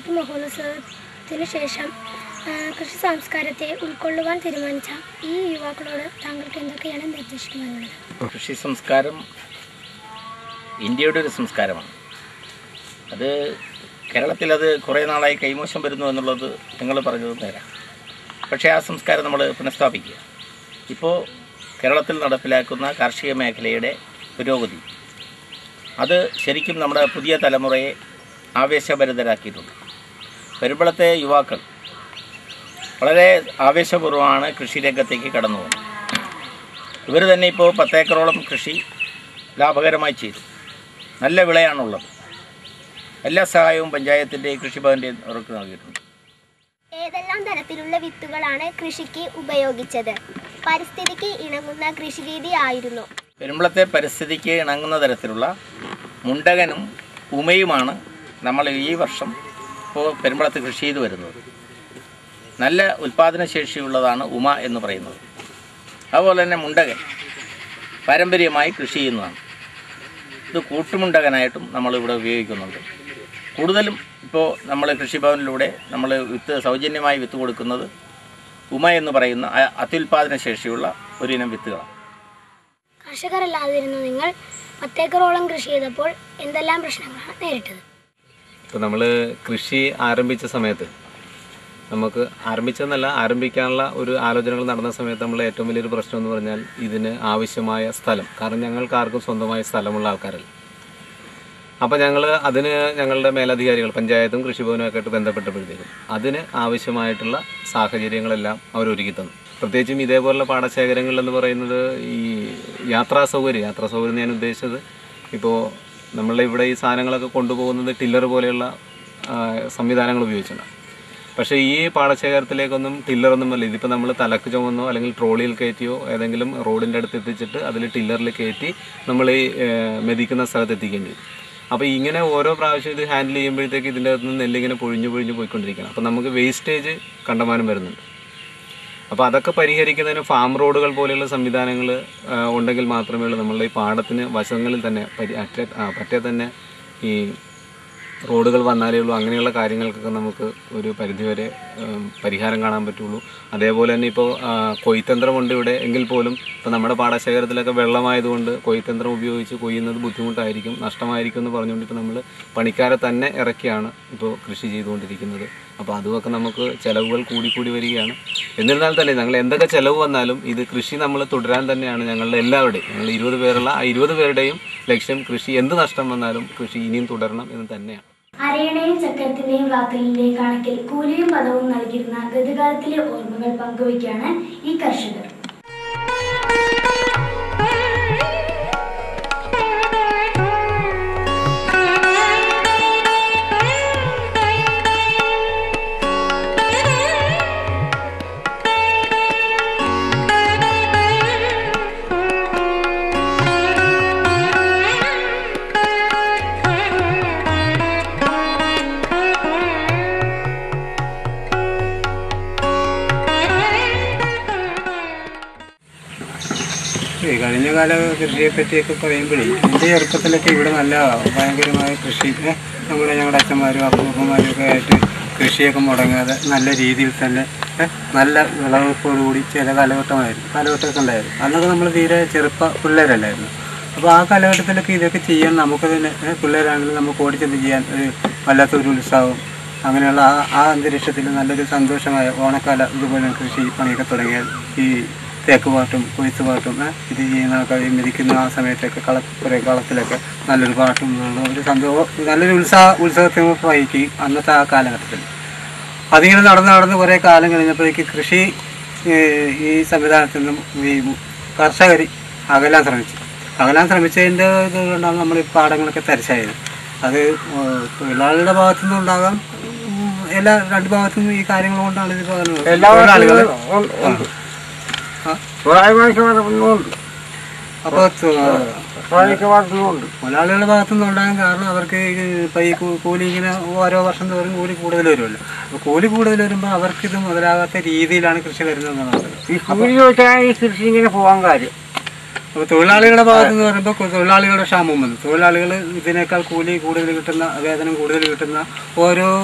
അമൃത് മഹോത്സവത്തിന് ശേഷം ആ, കൃഷി സംസ്കാരത്തെ ഉൾക്കൊള്ളുവാൻ തീരുമാനിച്ച ഈ യുവാക്കളോട് താങ്കൾക്ക് എന്തൊക്കെയാണ് നിർദ്ദേശിക്കുവാനുള്ളത് കൃഷി സംസ്കാരം ഇന്ത്യയുടെ ഒരു സംസ്കാരമാണ് അത് കേരളത്തിൽ അത് കുറേ നാളായി കൈമോശം വരുന്നു എന്നുള്ളത് നിങ്ങൾ പറഞ്ഞത് നേരാ പക്ഷേ ആ സംസ്കാരം നമ്മൾ പുനഃസ്ഥാപിക്കുക ഇപ്പോൾ കേരളത്തിൽ നടപ്പിലാക്കുന്ന കാർഷിക മേഖലയുടെ പുരോഗതി അത് ശരിക്കും നമ്മുടെ പുതിയ തലമുറയെ ആവേശഭരിതരാക്കിയിട്ടുണ്ട് പെരുമ്പളത്തെ യുവാക്കൾ വളരെ ആവേശപൂർവ്വമാണ് കൃഷി രംഗത്തേക്ക് കടന്നു പോകുന്നത് ഇവർ തന്നെ ഇപ്പോൾ പത്തേക്കറോളം കൃഷി ലാഭകരമായി ചെയ്തു നല്ല വിളയാണുള്ളത് എല്ലാ സഹായവും പഞ്ചായത്തിൻ്റെയും കൃഷിഭവൻ്റെയും അവർക്ക് നൽകിയിട്ടുണ്ട് ഏതെല്ലാം തരത്തിലുള്ള വിത്തുകളാണ് കൃഷിക്ക് ഉപയോഗിച്ചത് പരിസ്ഥിതിക്ക് ഇണങ്ങുന്ന കൃഷിരീതി ആയിരുന്നു പെരുമ്പളത്തെ പരിസ്ഥിതിക്ക് ഇണങ്ങുന്ന തരത്തിലുള്ള മുണ്ടകനും ഉമയുമാണ് നമ്മൾ ഈ വർഷം ഇപ്പോൾ പെരുമ്പളത്ത് കൃഷി ചെയ്തു വരുന്നത് നല്ല ഉൽപ്പാദന ശേഷിയുള്ളതാണ് ഉമ എന്ന് പറയുന്നത് അതുപോലെ തന്നെ മുണ്ടകൻ പാരമ്പര്യമായി കൃഷി ചെയ്യുന്നതാണ് ഇത് കൂട്ടുമുണ്ടകനായിട്ടും നമ്മളിവിടെ ഉപയോഗിക്കുന്നുണ്ട് കൂടുതലും ഇപ്പോൾ നമ്മൾ കൃഷിഭവനിലൂടെ നമ്മൾ വിത്ത് സൗജന്യമായി വിത്ത് കൊടുക്കുന്നത് ഉമ എന്ന് പറയുന്ന അ- അത്യുൽപാദന ശേഷിയുള്ള ഒരിനം വിത്തുകളാണ് കർഷകരല്ലാതിരുന്ന നിങ്ങൾ പത്തേക്കറോളം കൃഷി ചെയ്തപ്പോൾ എന്തെല്ലാം പ്രശ്നങ്ങളാണ് നേരിട്ടത് ഇപ്പോൾ നമ്മൾ കൃഷി ആരംഭിച്ച സമയത്ത് നമുക്ക് ആരംഭിച്ചെന്നല്ല ആരംഭിക്കാനുള്ള ഒരു ആലോചനകൾ നടന്ന സമയത്ത് നമ്മൾ ഏറ്റവും വലിയൊരു പ്രശ്നം എന്ന് പറഞ്ഞാൽ ഇതിന് ആവശ്യമായ സ്ഥലം കാരണം ഞങ്ങൾക്ക് ആർക്കും സ്വന്തമായ സ്ഥലമുള്ള ആൾക്കാരല്ല അപ്പോൾ ഞങ്ങൾ അതിന് ഞങ്ങളുടെ മേലധികാരികൾ പഞ്ചായത്തും കൃഷിഭവനും ഒക്കെ ആയിട്ട് ബന്ധപ്പെട്ടപ്പോഴത്തേക്കും അതിന് ആവശ്യമായിട്ടുള്ള സാഹചര്യങ്ങളെല്ലാം അവർ ഒരുക്കി തന്നു പ്രത്യേകിച്ചും ഇതേപോലുള്ള പാടശേഖരങ്ങൾ എന്ന് പറയുന്നത് ഈ യാത്രാ സൗകര്യം യാത്രാ സൗകര്യം എന്ന് ഞാൻ ഉദ്ദേശിച്ചത് ഇപ്പോൾ നമ്മളുടെ ഇവിടെ ഈ സാധനങ്ങളൊക്കെ കൊണ്ടുപോകുന്നത് ടില്ലർ പോലെയുള്ള ആ, സംവിധാനങ്ങൾ ഉപയോഗിച്ചിട്ടാണ് പക്ഷേ ഈ പാടശേഖരത്തിലേക്കൊന്നും ടില്ലറൊന്നും അല്ല ഇതിപ്പോൾ നമ്മൾ തലക്ക് ചുമന്നോ അല്ലെങ്കിൽ ട്രോളിയിൽ കയറ്റിയോ ഏതെങ്കിലും റോഡിൻ്റെ അടുത്ത് എത്തിച്ചിട്ട് അതിൽ ടില്ലറിൽ കയറ്റി നമ്മൾ ഈ ഏഹ്, മെതിക്കുന്ന സ്ഥലത്ത് എത്തിക്കേണ്ടി വരും അപ്പോൾ ഇങ്ങനെ ഓരോ പ്രാവശ്യം ഇത് ഹാൻഡിൽ ചെയ്യുമ്പോഴത്തേക്ക് ഇതിൻ്റെ അകത്ത് നിന്ന് നെല്ലിങ്ങനെ പൊഴിഞ്ഞു പൊഴിഞ്ഞു പോയിക്കൊണ്ടിരിക്കണം അപ്പോൾ നമുക്ക് വേസ്റ്റേജ് കണ്ടമാനം വരുന്നുണ്ട് അപ്പോൾ അതൊക്കെ പരിഹരിക്കുന്നതിന് ഫാം റോഡുകൾ പോലെയുള്ള സംവിധാനങ്ങൾ ഉണ്ടെങ്കിൽ മാത്രമേ ഉള്ളൂ നമ്മളുടെ ഈ പാടത്തിന് വശങ്ങളിൽ തന്നെ പരി അറ്റ ആ, പറ്റേ തന്നെ ഈ റോഡുകൾ വന്നാലേ ഉള്ളൂ അങ്ങനെയുള്ള കാര്യങ്ങൾക്കൊക്കെ നമുക്ക് ഒരു പരിധിവരെ ഉം, പരിഹാരം കാണാൻ പറ്റുള്ളൂ അതേപോലെ തന്നെ ഇപ്പോൾ കൊയ്ത്തന്ത്രമുണ്ട് ഇവിടെ എങ്കിൽ പോലും ഇപ്പോൾ നമ്മുടെ പാടശേഖരത്തിലൊക്കെ വെള്ളമായതുകൊണ്ട് കൊയ്ത്തന്ത്രം ഉപയോഗിച്ച് കൊയ്യുന്നത് ബുദ്ധിമുട്ടായിരിക്കും നഷ്ടമായിരിക്കും എന്ന് പറഞ്ഞുകൊണ്ട് ഇപ്പോൾ നമ്മൾ പണിക്കാരെ തന്നെ ഇറക്കിയാണ് ഇപ്പോൾ കൃഷി ചെയ്തുകൊണ്ടിരിക്കുന്നത് അപ്പോൾ അതുമൊക്കെ നമുക്ക് ചിലവുകൾ കൂടിക്കൂടി വരികയാണ് എന്നിരുന്നാൽ തന്നെ ഞങ്ങൾ എന്തൊക്കെ ചിലവ് വന്നാലും ഇത് കൃഷി നമ്മൾ തുടരാൻ തന്നെയാണ് ഞങ്ങളുടെ എല്ലാവരുടെയും ഞങ്ങൾ ഇരുപത് പേരുള്ള ആ ഇരുപത് പേരുടെയും ലക്ഷ്യം കൃഷി എന്ത് നഷ്ടം വന്നാലും കൃഷി ഇനിയും തുടരണം എന്ന് തന്നെയാണ് അരയണയും ചക്രത്തിന്റെയും റാത്തലിന്റെയും കണക്കിൽ കൂലിയും പദവും നൽകിയിരുന്ന ഗതകാലത്തിലെ ഓർമ്മകൾ പങ്കുവയ്ക്കാണ് ഈ കർഷകർ ഈ കഴിഞ്ഞ കാല കൃഷിയെ പറ്റിയൊക്കെ പറയുമ്പോഴേ എൻ്റെ ചെറുപ്പത്തിലൊക്കെ ഇവിടെ നല്ല ഭയങ്കരമായ കൃഷി ഏ, നമ്മുടെ ഞങ്ങളുടെ അച്ഛന്മാരും അപ്പൂപ്പന്മാരും ഒക്കെ ആയിട്ട് കൃഷിയൊക്കെ മുടങ്ങാതെ നല്ല രീതിയിൽ തന്നെ ഏ, നല്ല വിളവെടുപ്പോടുകൂടി ചില കാലഘട്ടമായിരുന്നു കാലഘട്ടമൊക്കെ ഉണ്ടായിരുന്നു അന്നൊക്കെ നമ്മൾ തീരെ ചെറുപ്പ പിള്ളേരല്ലായിരുന്നു അപ്പോൾ ആ കാലഘട്ടത്തിലൊക്കെ ഇതൊക്കെ ചെയ്യാൻ നമുക്ക് തന്നെ ഏ, പിള്ളേരാണെങ്കിലും നമുക്ക് ഓടിച്ചെന്ന് ചെയ്യാൻ ഒരു വല്ലാത്തൊരു ഉത്സാഹം അങ്ങനെയുള്ള ആ ആ അന്തരീക്ഷത്തിൽ നല്ലൊരു സന്തോഷമായ ഓണക്കാല ഇതുപോലെ കൃഷി പണിയൊക്കെ തുടങ്ങിയാൽ ഈ തേക്ക് പാട്ടും കൊയ്ത്ത് പാട്ടും ഏ, ഇത് ചെയ്യുന്നതൊക്കെ ഈ മിതിക്കുന്ന ആ സമയത്തൊക്കെ കള കുറേ കളത്തിലൊക്കെ നല്ലൊരു പാട്ടും ഉള്ള ഒരു സന്തോഷം നല്ലൊരു ഉത്സാഹ ഉത്സവത്തിനൊക്കെ വഹിക്കുകയും അന്നത്തെ ആ കാലഘട്ടത്തിൽ അതിങ്ങനെ നടന്ന് നടന്ന് കുറേ കാലം കഴിഞ്ഞപ്പോഴേക്ക് കൃഷി ഏ, ഈ സംവിധാനത്തിൽ നിന്നും ഈ കർഷകർ അകലാൻ ശ്രമിച്ചു അകലാൻ ശ്രമിച്ചതിൻ്റെ ഇത് കൊണ്ടാണ് നമ്മൾ ഈ പാടങ്ങളൊക്കെ തരിച്ചായത് അത് ഏഹ്, തൊഴിലാളികളുടെ ഭാഗത്തു നിന്നുണ്ടാകാം ഉം, എല്ലാ രണ്ട് ഭാഗത്തു നിന്നും ഈ കാര്യങ്ങൾ കൊണ്ടാണ് ഇത് തൊഴിലാളികൾ അപ്പോൾ തൊഴിലാളികളുടെ ഭാഗത്തു നിന്നുണ്ടാകാൻ കാരണം അവർക്ക് ഈ ഇപ്പം ഈ കൂ- കൂലി ഇങ്ങനെ ഓരോ വർഷം തോറും കൂലി കൂടുതൽ വരുമല്ലോ അപ്പോൾ കൂലി കൂടുതൽ വരുമ്പോൾ അവർക്ക് ഇത് മുതലാകാത്ത രീതിയിലാണ് കൃഷി വരുന്നതെന്നാണ് ഈ കൂലി ചോദിച്ചാൽ ഈ കൃഷി ഇങ്ങനെ പോകാൻ കാര്യം അപ്പോൾ തൊഴിലാളികളുടെ ഭാഗത്ത് നിന്ന് പറയുമ്പോൾ തൊഴിലാളികളുടെ ക്ഷാമം വന്നു തൊഴിലാളികൾ ഇതിനേക്കാൾ കൂലി കൂടുതൽ കിട്ടുന്ന വേതനം കൂടുതൽ കിട്ടുന്ന ഓരോ